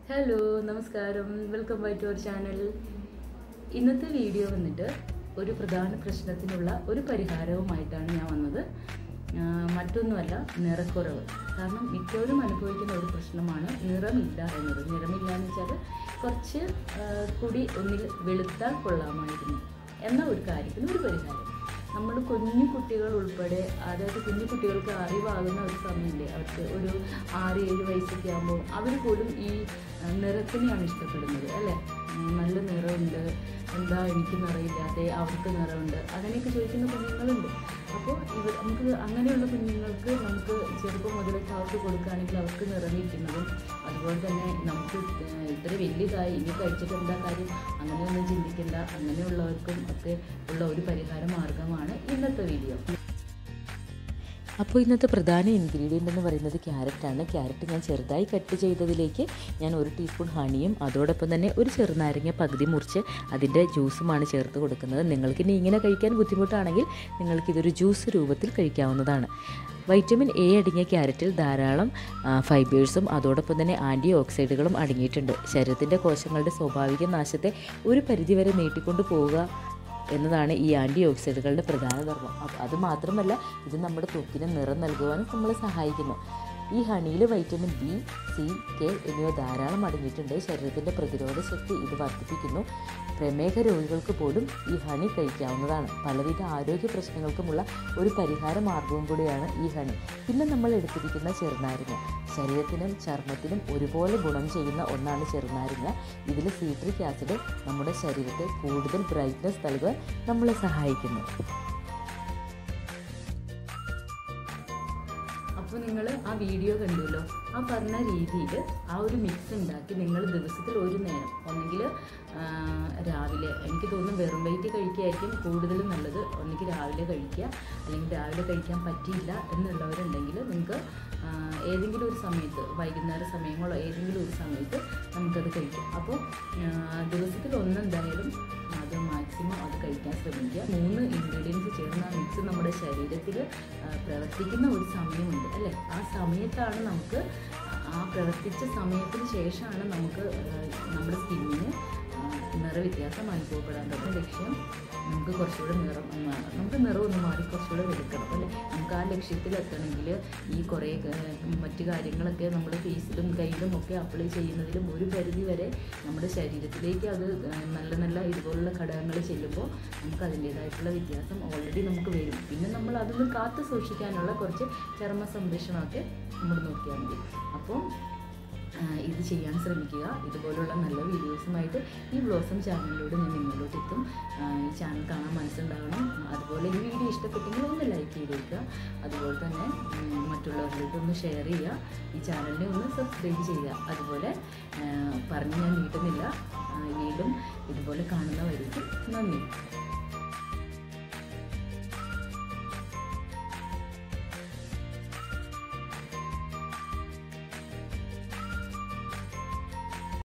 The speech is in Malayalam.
ഹലോ നമസ്കാരം welcome by to our channel ഇന്നത്തെ വീഡിയോ വന്നിട്ട് ഒരു പ്രധാന പ്രശ്നത്തിനുള്ള ഒരു പരിഹാരവുമായിട്ടാണ് ഞാൻ വന്നത് ആ, മറ്റൊന്നുമല്ല നിറക്കുറവ് കാരണം മിക്കവരും അനുഭവിക്കുന്ന ഒരു പ്രശ്നമാണ് നിറമില്ല എന്നത് നിറമില്ല എന്ന് വെച്ചാൽ കുറച്ച് ആ, കൂടി ഒന്നിൽ വെളുത്താൽ കൊള്ളാമായിരുന്നു എന്ന ഒരു കാര്യത്തിന് ഒരു പരിഹാരം നമ്മൾ കുഞ്ഞു കുട്ടികൾ ഉൾപ്പെടെ അതായത് കുഞ്ഞു കുട്ടികൾക്ക് അറിവാകുന്ന ഒരു സമയമില്ലേ അവർക്ക് ഒരു ആറ് ഏഴ് വയസ്സൊക്കെ ആകുമ്പോൾ അവർ പോലും ഈ ആ, നിറത്തിനെയാണ് ഇഷ്ടപ്പെടുന്നത് അല്ലേ ഉം, നല്ല നിറമുണ്ട് എന്താ എനിക്ക് നിറയില്ലാതെ അവർക്ക് നിറമുണ്ട് അങ്ങനെയൊക്കെ ചോദിക്കുന്ന കുഞ്ഞുങ്ങളുണ്ട് അപ്പോൾ ഇവർ നമുക്ക് അങ്ങനെയുള്ള കുഞ്ഞുങ്ങൾക്ക് നമുക്ക് ചെറുപ്പം മുതലൊക്കെ അവർക്ക് കൊടുക്കുകയാണെങ്കിൽ അവർക്ക് നിറഞ്ഞിരിക്കുന്നതും അതുപോലെ തന്നെ നമുക്ക് ഏഹ്, ഇത്ര വലിയതായി ഇനി കഴിച്ചിട്ട് എന്താ കാര്യം അങ്ങനെയൊന്നും ചിന്തിക്കേണ്ട അങ്ങനെയുള്ളവർക്കും ഒക്കെ ഉള്ള ഒരു പരിഹാര മാർഗമാണ് ഇന്നത്തെ വീഡിയോ അപ്പോൾ ഇന്നത്തെ പ്രധാന ഇൻഗ്രീഡിയൻ്റ് എന്ന് പറയുന്നത് ക്യാരറ്റാണ് ക്യാരറ്റ് ഞാൻ ചെറുതായി കട്ട് ചെയ്തതിലേക്ക് ഞാൻ ഒരു ടീസ്പൂൺ ഹണിയും അതോടൊപ്പം തന്നെ ഒരു ചെറുനാരങ്ങ പകുതി മുറിച്ച് അതിൻ്റെ ജ്യൂസുമാണ് ചേർത്ത് കൊടുക്കുന്നത് നിങ്ങൾക്ക് ഇനി ഇങ്ങനെ കഴിക്കാൻ ബുദ്ധിമുട്ടാണെങ്കിൽ നിങ്ങൾക്കിതൊരു ജ്യൂസ് രൂപത്തിൽ കഴിക്കാവുന്നതാണ് വൈറ്റമിൻ എ അടങ്ങിയ ക്യാരറ്റിൽ ധാരാളം ആ, ഫൈബേഴ്സും അതോടൊപ്പം തന്നെ ആൻറ്റി ഓക്സൈഡുകളും അടങ്ങിയിട്ടുണ്ട് ശരീരത്തിൻ്റെ കോശങ്ങളുടെ സ്വാഭാവിക നാശത്തെ ഒരു പരിധിവരെ നീട്ടിക്കൊണ്ട് പോവുക എന്നതാണ് ഈ ആൻറ്റി ഓക്സൈഡുകളുടെ പ്രധാന ധർമ്മം അപ്പോൾ അത് മാത്രമല്ല ഇത് നമ്മുടെ ത്വക്കിന് നിറം നൽകുവാനും നമ്മളെ സഹായിക്കുന്നു ഈ ഹണിയിൽ വൈറ്റമിൻ ബി സി കെ എന്നിവ ധാരാളം അടങ്ങിയിട്ടുണ്ട് ശരീരത്തിൻ്റെ പ്രതിരോധ ശക്തി ഇത് വർദ്ധിപ്പിക്കുന്നു പ്രമേഹ രോഗികൾക്ക് പോലും ഈ ഹണി കഴിക്കാവുന്നതാണ് പലവിധ ആരോഗ്യ പ്രശ്നങ്ങൾക്കുമുള്ള ഒരു പരിഹാര മാർഗവും കൂടിയാണ് ഈ ഹണി പിന്നെ നമ്മൾ എടുത്തിരിക്കുന്ന ചെറുനാരങ്ങ ശരീരത്തിനും ചർമ്മത്തിനും ഒരുപോലെ ഗുണം ചെയ്യുന്ന ഒന്നാണ് ചെറുനാരങ്ങ ഇതിൽ സീട്രിക് ആസിഡ് നമ്മുടെ ശരീരത്തെ കൂടുതൽ ബ്രൈറ്റ്നസ് നൽകുവാൻ നമ്മളെ സഹായിക്കുന്നു അപ്പോൾ നിങ്ങൾ ആ വീഡിയോ കണ്ടുവല്ലോ ആ പറഞ്ഞ രീതിയിൽ ആ ഒരു മിക്സ് ഉണ്ടാക്കി നിങ്ങൾ ദിവസത്തിൽ ഒരു നേരം ഒന്നെങ്കിൽ രാവിലെ എനിക്ക് തോന്നുന്നു വെറും വൈറ്റ് കഴിക്കുകയായിരിക്കും കൂടുതലും നല്ലത് ഒന്നെങ്കിൽ രാവിലെ കഴിക്കുക അല്ലെങ്കിൽ രാവിലെ കഴിക്കാൻ പറ്റിയില്ല എന്നുള്ളവരുണ്ടെങ്കിൽ നിങ്ങൾക്ക് ആ, ഏതെങ്കിലും ഒരു സമയത്ത് വൈകുന്നേര സമയങ്ങളോ ഏതെങ്കിലും ഒരു സമയത്ത് നമുക്കത് കഴിക്കാം അപ്പോൾ ദിവസത്തിൽ ഒന്നെന്തായാലും അത് മാക്സിമം അത് കഴിക്കാൻ ശ്രമിക്കുക മൂന്ന് ഇൻഗ്രീഡിയൻസ് ചേർന്ന ആ മിക്സ് നമ്മുടെ ശരീരത്തിൽ പ്രവർത്തിക്കുന്ന ഒരു സമയമുണ്ട് അല്ലേ ആ സമയത്താണ് നമുക്ക് ആ പ്രവർത്തിച്ച സമയത്തിന് ശേഷമാണ് നമുക്ക് ആ, നമ്മുടെ സ്കിന്നിന് നിറവ്യത്യാസം അനുഭവപ്പെടാൻ തുടങ്ങും ലക്ഷ്യം നമുക്ക് കുറച്ചുകൂടെ നിറം ഒന്ന് നമുക്ക് നിറം ഒന്ന് മാറി കുറച്ചുകൂടെ വെളുക്കണം അല്ലേ നമുക്ക് ആ ലക്ഷ്യത്തിൽ എത്തണമെങ്കിൽ ഈ കുറേ ഏഹ്, മറ്റു കാര്യങ്ങളൊക്കെ നമ്മൾ ഫേസിലും കയ്യിലും ഒക്കെ അപ്ലൈ ചെയ്യുന്നതിലും ഒരു പരിധി വരെ നമ്മുടെ ശരീരത്തിലേക്ക് അത് ഏഹ്, നല്ല നല്ല ഇതുപോലുള്ള ഘടകങ്ങൾ ചെല്ലുമ്പോൾ നമുക്ക് അതിൻ്റേതായിട്ടുള്ള വ്യത്യാസം ഓൾറെഡി നമുക്ക് വരും പിന്നെ നമ്മൾ അതൊന്ന് കാത്തു സൂക്ഷിക്കാനുള്ള കുറച്ച് ചർമ്മ സംരക്ഷണമൊക്കെ നമ്മൾ നോക്കിയാൽ മതി അപ്പം ആ, ഇത് ചെയ്യാൻ ശ്രമിക്കുക ഇതുപോലുള്ള നല്ല വീഡിയോസുമായിട്ട് ഈ ബ്ലോസം ചാനലിലൂടെ ഞാൻ നിങ്ങളിലോട്ട് എത്തും ആ, ഈ ചാനൽ കാണാൻ മനസ്സുണ്ടാകണം അതുപോലെ ഈ വീഡിയോ ഇഷ്ടപ്പെട്ടെങ്കിൽ ഒന്ന് ലൈക്ക് ചെയ്തേക്കുക അതുപോലെ തന്നെ ഉം, മറ്റുള്ളവരിലേക്ക് ഒന്ന് ഷെയർ ചെയ്യുക ഈ ചാനലിനെ ഒന്ന് സബ്സ്ക്രൈബ് ചെയ്യുക അതുപോലെ ആ, പറഞ്ഞ് ഞാൻ നീട്ടുന്നില്ല ആ, വീണ്ടും ഇതുപോലെ കാണുന്നവർക്ക് നന്ദി